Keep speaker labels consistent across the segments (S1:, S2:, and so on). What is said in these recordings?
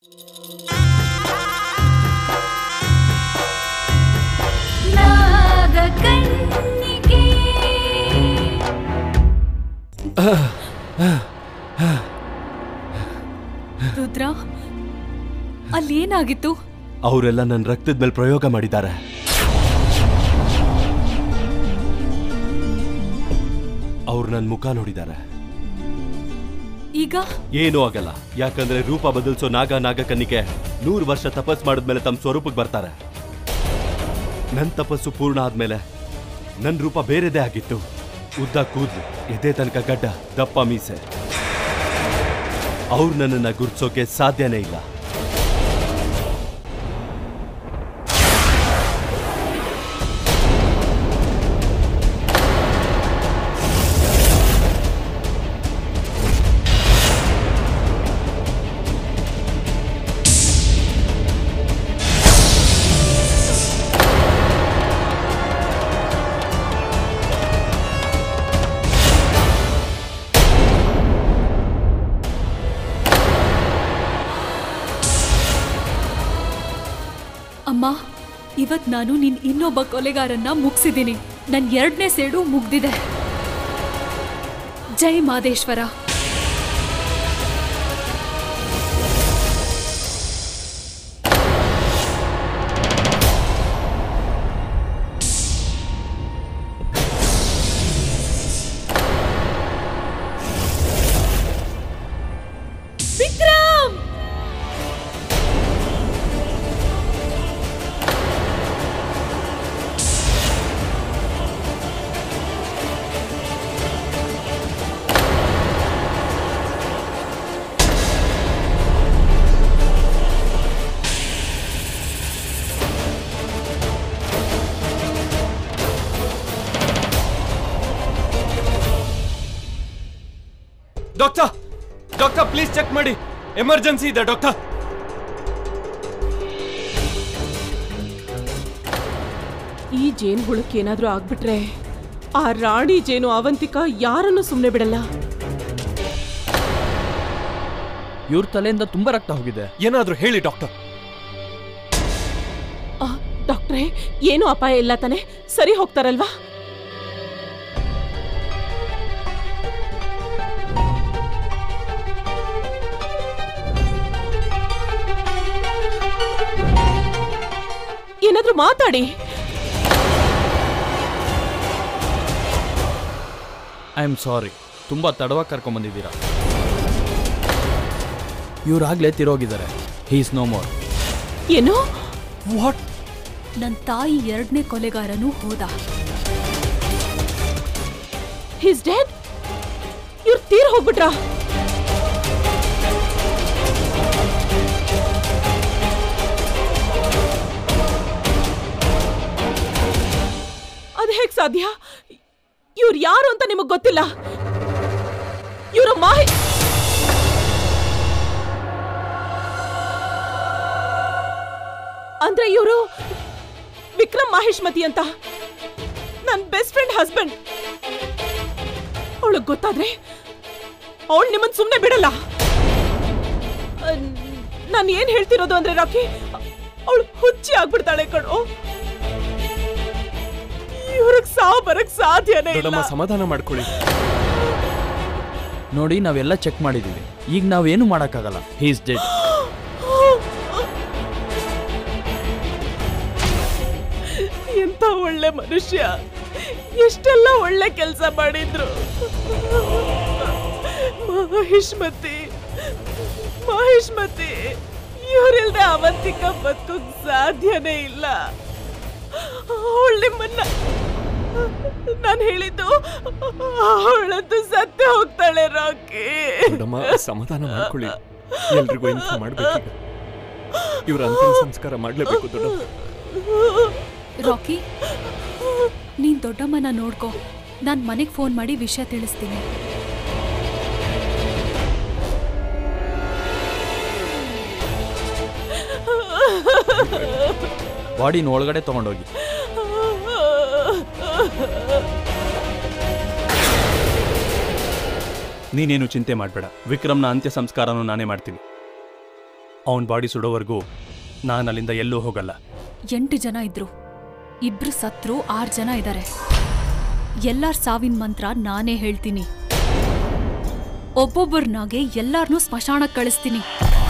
S1: ನಾಗಕನ್ನಿಕೆ
S2: ರುದ್ರ ಅಲ್ಲೇನಾಗಿತ್ತು
S3: ಅವರೆಲ್ಲ ನನ್ನ ರಕ್ತದ ಮೇಲೆ ಪ್ರಯೋಗ ಮಾಡಿದ್ದಾರೆ ಅವ್ರು ನನ್ನ ಮುಖ ನೋಡಿದ್ದಾರೆ
S2: ಈಗ
S3: ಏನೂ ಆಗಲ್ಲ ಯಾಕಂದ್ರೆ ರೂಪ ಬದಲಿಸೋ ನಾಗ ನಾಗಕನ್ನಿಕೆ ನೂರು ವರ್ಷ ತಪಸ್ ಮಾಡಿದ್ಮೇಲೆ ತಮ್ಮ ಸ್ವರೂಪಕ್ಕೆ ಬರ್ತಾರೆ ನನ್ನ ತಪಸ್ಸು ಪೂರ್ಣ ಆದ್ಮೇಲೆ ನನ್ನ ರೂಪ ಬೇರೆದೇ ಆಗಿತ್ತು ಉದ್ದ ಕೂದ್ಲು ಎದೆ ತನಕ ಗಡ್ಡ ದಪ್ಪ ಮೀಸೆ ಅವ್ರು ನನ್ನನ್ನ ಗುರ್ಸೋಕೆ ಸಾಧ್ಯನೇ ಇಲ್ಲ
S2: ಅಮ್ಮ ಇವತ್ ನಾನು ನಿನ್ ಇನ್ನೊಬ್ಬ ಕೊಲೆಗಾರನ್ನ ಮುಗಿಸಿದ್ದೀನಿ ನನ್ ಎರಡನೇ ಸೇಡು ಮುಗ್ದಿದೆ ಜೈ Madeshwara Vikram
S4: doctor doctor please check ಮಾಡಿ ಎಮರ್ಜೆನ್ಸಿ ಇದೆ ಡಾಕ್ಟರ್
S5: ಈ ಜೇನು ಹುಳಕ್ಕೆ ಏನಾದ್ರೂ ಆಗ್ಬಿಟ್ರೆ ಆ ರಾಣಿ ಜೇನು ಅವಂತಿಕಾ ಯಾರನ್ನು ಸುಮ್ಮನೆ ಬಿಡಲ್ಲ
S6: ಇವ್ರ ತಲೆಯಿಂದ ತುಂಬಾ ರಕ್ತ ಹೋಗಿದೆ
S4: ಏನಾದ್ರೂ ಹೇಳಿ ಡಾಕ್ಟರ್
S5: ಆ, ಡಾಕ್ಟ್ರೇ ಏನು ಅಪಾಯ ಇಲ್ಲ ತಾನೆ ಸರಿ ಹೋಗ್ತಾರಲ್ವಾ ಏನಾದ್ರೂ ಮಾತಾಡಿ
S6: ಐ ಆಮ್ ಸಾರಿ ತುಂಬಾ ತಡವಾಗಿ ಕರ್ಕೊಂಬಂದಿದ್ದೀರಾ ಇವ್ರಾಗ್ಲೇ ತಿರೋಗಿದ್ದಾರೆ ಹೀಸ್ ನೋ ಮೋರ್
S5: ಏನು
S4: ವಾಟ್
S2: ನನ್ ತಾಯಿ ಎರಡನೇ ಕೊಲೆಗಾರನು ಹೋದ
S5: ಹಿಸ್ ಡೆಡ್ ಇವ್ರು ತೀರ್ ಹೋಗ್ಬಿಟ್ರಾ ಅದ್ ಹೇಗ್ ಸಾಧ್ಯ ಇವ್ರು ಯಾರು ಅಂತ ನಿಮಗ್ ಗೊತ್ತಿಲ್ಲ ಇವರು ಮಾಹಿ ಅಂದ್ರೆ ಇವರು ವಿಕ್ರಮ್ ಮಾಹೇಶ್ಮತಿ ಅಂತ ನನ್ನ ಬೆಸ್ಟ್ ಫ್ರೆಂಡ್ ಹಸ್ಬೆಂಡ್ ಅವಳಿಗೆ ಗೊತ್ತಾದ್ರೆ ಅವಳು ನಿಮ್ಮನ್ ಸುಮ್ಮನೆ ಬಿಡಲ್ಲ ನಾನು ಏನ್ ಹೇಳ್ತಿರೋದು ಅಂದ್ರೆ ರಾಕಿ ಅವಳು ಹುಚ್ಚಿ ಆಗ್ಬಿಡ್ತಾಳೆ ಕಣೋ ಇವ್ರಿಗೆ ಸಾವು ಬರಕ್ ಸಾಧ್ಯನೇ ಇಲ್ಲ
S4: ದೊಡ್ಡಮ್ಮ ಸಮಾಧಾನ ಮಾಡ್ಕೊಳ್ಳಿ
S6: ನೋಡಿ ನಾವೆಲ್ಲ ಚೆಕ್ ಮಾಡಿದೀವಿ ಈಗ ನಾವೇನು ಮಾಡೋಕ್ಕಾಗಲ್ಲ ಹೀಸ್ ಡೆಡ್
S5: ಎಂತ ಒಳ್ಳೆ ಮನುಷ್ಯ ಎಷ್ಟೆಲ್ಲ ಒಳ್ಳೆ ಕೆಲಸ ಮಾಡಿದ್ರು ಮಹಿಷ್ಮತಿ ಮಹಿಷ್ಮತಿ ಇವರಿಲ್ದೆ ಅವಂತಿಕ ಬದುಕೋಕ್ ಸಾಧ್ಯನೇ ಇಲ್ಲ ಅವಳು ನಿಮ್ಮನ್ನ ನಾನು ಹೇಳಿದ್ದು ಅವಳಂತೂ ಸತ್ಯ ಹೋಗ್ತಾಳೆ ರಾಕಿ
S4: ದೊಡ್ಡಮ್ಮ ಸಮಾಧಾನ ಮಾಡ್ಕೊಳ್ಳಿ ಎಲ್ರಿಗೂ ಇನ್ಫಾರ್ಮ್ ಮಾಡ್ಬೇಕೀಗ ಇವ್ರ ಅಂತಿಮ ಸಂಸ್ಕಾರ ಮಾಡ್ಲೇಬೇಕು ದೊಡ್ಡಮ್ಮ
S2: ರಾಕಿ ನೀನ್ ದೊಡ್ಡಮ್ಮನ ನೋಡ್ಕೋ ನಾನ್ ಮನೆಗ್ ಫೋನ್ ಮಾಡಿ ವಿಷಯ ತಿಳಿಸ್ತೀನಿ
S6: ಬಾಡಿನ ಒಳಗಡೆ ತಗೊಂಡೋಗಿ
S7: ನೀನೇನು ಚಿಂತೆ ಮಾಡಬೇಡ ವಿಕ್ರಮ್ನ ಅಂತ್ಯ ಸಂಸ್ಕಾರನೂ ನಾನೇ ಮಾಡ್ತೀನಿ
S1: ಅವನ ಬಾಡಿ ಸುಡೋವರೆಗೂ ನಾನು ಅಲ್ಲಿಂದ ಎಲ್ಲೂ ಹೋಗಲ್ಲ
S2: ಎಂಟು ಜನ ಇದ್ರು ಇಬ್ರು ಸತ್ರು ಆರು ಜನ ಇದ್ದಾರೆ ಎಲ್ಲಾರ್ ಸಾವಿನ ಮಂತ್ರ ನಾನೇ ಹೇಳ್ತೀನಿ ಒಬ್ಬೊಬ್ಬರನ್ನಾಗೆ ಎಲ್ಲಾರ್ನೂ ಸ್ಮಶಾನಕ್ಕೆ ಕಳಿಸ್ತೀನಿ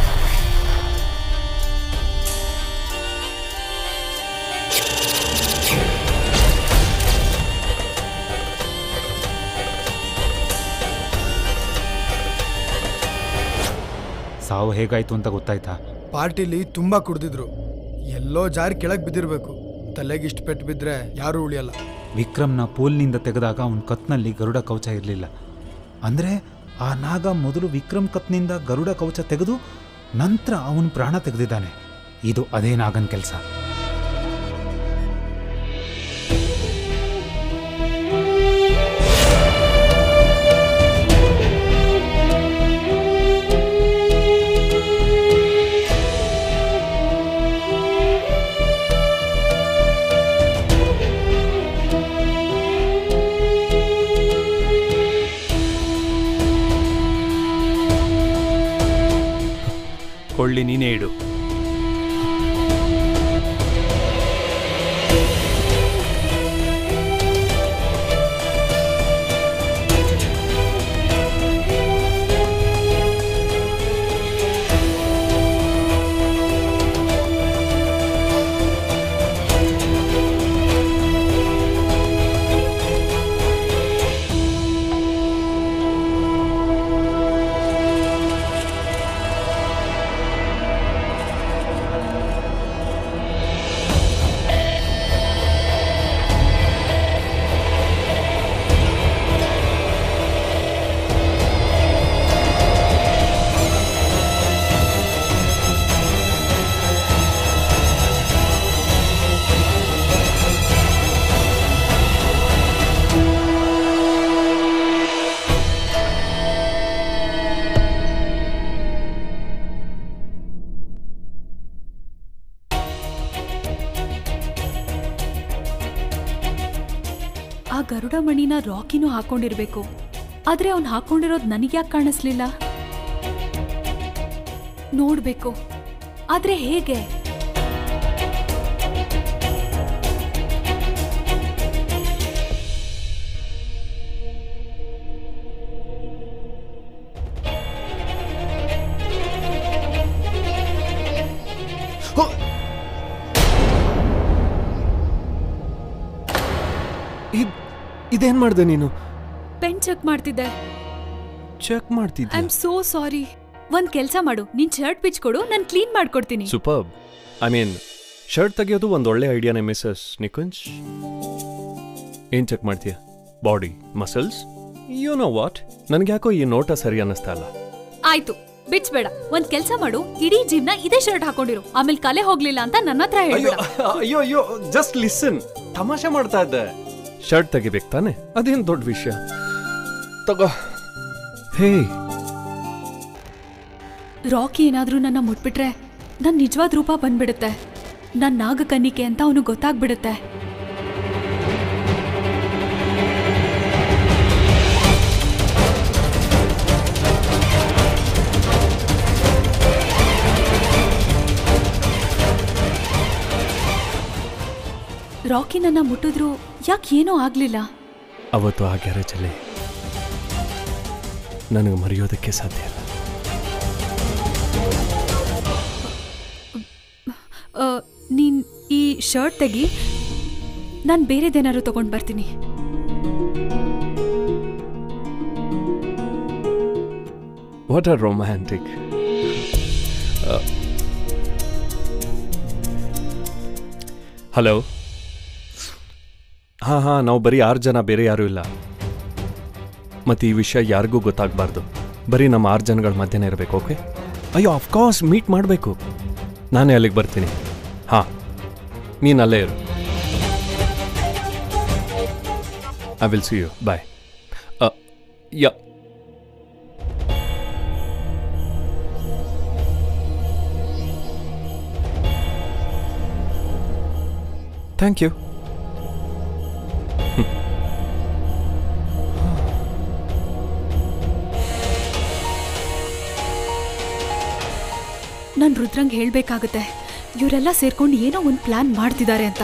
S7: ಸಾವು ಹೇಗಾಯ್ತು ಅಂತ ಗೊತ್ತಾಯ್ತಾ
S8: ಪಾರ್ಟಿಲಿ ತುಂಬಾ ಕುಡ್ದಿದ್ರು ಎಲ್ಲೋ ಜಾರಿ ಕೆಳಗೆ ಬಿದ್ದಿರ್ಬೇಕು ತಲೆಗೆ ಇಷ್ಟು ಪೆಟ್ಟು ಬಿದ್ರೆ ಯಾರೂ ಉಳಿಯಲ್ಲ
S7: ವಿಕ್ರಮ್ನ ಪೂಲ್ನಿಂದ ತೆಗೆದಾಗ ಅವನ ಕತ್ನಲ್ಲಿ ಗರುಡ ಕವಚ ಇರಲಿಲ್ಲ ಅಂದರೆ ಆ ನಾಗ ಮೊದಲು ವಿಕ್ರಮ್ ಕತ್ನಿಂದ ಗರುಡ ಕವಚ ತೆಗೆದು ನಂತರ ಅವನ ಪ್ರಾಣ ತೆಗೆದಿದ್ದಾನೆ ಇದು ಅದೇ ನಾಗನ್ ಕೆಲಸ
S1: ಕೊಳ್ಳಿ ನೀನೇ ಇಡು
S2: ಆ ಗರುಡ ಮಣಿನ ರಾಕಿನೂ ಹಾಕೊಂಡಿರ್ಬೇಕು ಆದ್ರೆ ಅವ್ನ್ ಹಾಕೊಂಡಿರೋದ್ ನನಗ್ಯಾಕೆ ಕಾಣಿಸ್ಲಿಲ್ಲ ನೋಡ್ಬೇಕು ಆದ್ರೆ ಹೇಗೆ
S4: ಇದ್ ಇದೇನ್ ಮಾಡ್ದೆ ನೀನು
S2: ಪೆನ್ ಚೆಕ್ ಮಾಡ್ತಿದ್ದೆ
S4: ಚೆಕ್
S2: ಐ
S4: ಮಾಡ್ತಿದ್ದೆ
S2: ಆಮ್ ಸೋ ಸಾರಿ ಒಂದ್ ಕೆಲ್ಸ ಮಾಡು ನಿನ್ ಶರ್ಟ್ ಪಿಚ್ ಕೊಡು ನಾನ್ ಕ್ಲೀನ್ ಮಾಡ್ಕೊಡ್ತೀನಿ
S4: ಸೂಪರ್ ಐ ಮೀನ್ ಶರ್ಟ್ ತೆಗಿಯೋದು ಒಂದು ಒಳ್ಳೆ ಐಡಿಯಾನೇ ಮಿಸ್ಸಸ್ ನಿಕುಂಜ್ ಏನ್ ಚೆಕ್ ಮಾಡ್ತೀಯ body muscles you know what ನನ್ಗೆ ಯಾಕೋ ಈ ನೋಟ ಸರಿ ಅನ್ನಿಸ್ತಾ ಇಲ್ಲ
S2: ಆಯ್ತು ಬಿಚ್ಬೇಡ ಒಂದ್ ಕೆಲ್ಸ ಮಾಡು ಇಡೀ ಜೀವ್ನ ಇದೇ ಶರ್ಟ್ ಹಾಕೊಂಡಿರು ಆಮೇಲೆ ಕಲೆ ಹೋಗ್ಲಿಲ್ಲ ಅಂತ ನನ್ನ ಹತ್ರ
S4: ಅಯ್ಯೋ
S2: ಹೇಳ್ಬೇಡ
S4: ಅಯ್ಯೋ ಅಯ್ಯೋ ಜಸ್ಟ್ ಲಿಸನ್ ತಮಾಷೆ ಮಾಡ್ತಾ ಇದ್ದೆ ಶರ್ಟ್ ತೆಗಿಬೇಕು ತಾನೆ ಅದೇನ್ ದೊಡ್ಡ ವಿಷಯ ತಗೋ ಹೇ
S2: ರಾಕಿ ಏನಾದ್ರೂ ನನ್ನ ಮುಟ್ಬಿಟ್ರೆ ನನ್ ನಿಜವಾದ ರೂಪ ಬಂದ್ಬಿಡುತ್ತೆ ನನ್ ನಾಗಕನ್ನಿಕೆ ಅಂತ ಅವನು ಗೊತ್ತಾಗ್ಬಿಡುತ್ತೆ ರಾಕಿ ನನ್ನ ಮುಟ್ಟಿದ್ರು ಯಾಕೆ ಏನೂ ಆಗ್ಲಿಲ್ಲ
S4: ಅವತ್ತು ಆ ಗ್ಯಾರೇಜಲ್ಲಿ ನನಗೆ ಮರೆಯೋದಕ್ಕೆ ಸಾಧ್ಯ ಇಲ್ಲ
S2: ಆ, ನೀನ್ ಈ ಶರ್ಟ್ ತೆಗಿ ನಾನು ಬೇರೆದೇನಾದ್ರು ತಗೊಂಡ್ ಬರ್ತೀನಿ
S4: ವಾಟ್ ಆರ್ ರೊಮ್ಯಾಂಟಿಕ್ ಹಲೋ ಹಾಂ ಹಾಂ ನಾವು ಬರೀ ಆರು ಜನ ಬೇರೆ ಯಾರೂ ಇಲ್ಲ ಮತ್ತು ಈ ವಿಷಯ ಯಾರಿಗೂ ಗೊತ್ತಾಗಬಾರ್ದು ಬರೀ ನಮ್ಮ ಆರು ಜನಗಳ ಮಧ್ಯನೇ ಇರಬೇಕು ಓಕೆ ಅಯ್ಯೋ ಅಫ್ಕೋರ್ಸ್ ಮೀಟ್ ಮಾಡಬೇಕು ನಾನೇ ಅಲ್ಲಿಗೆ ಬರ್ತೀನಿ ಹಾಂ ನೀನು ಅಲ್ಲೇ ಇರು I will see you bye yeah thank you
S2: ನಾನು ರುದ್ರಂಗ್ ಹೇಳ್ಬೇಕಾಗತ್ತೆ ಇವರೆಲ್ಲ ಸೇರ್ಕೊಂಡು ಏನೋ ಒಂದು ಪ್ಲಾನ್ ಮಾಡ್ತಿದ್ದಾರೆ ಅಂತ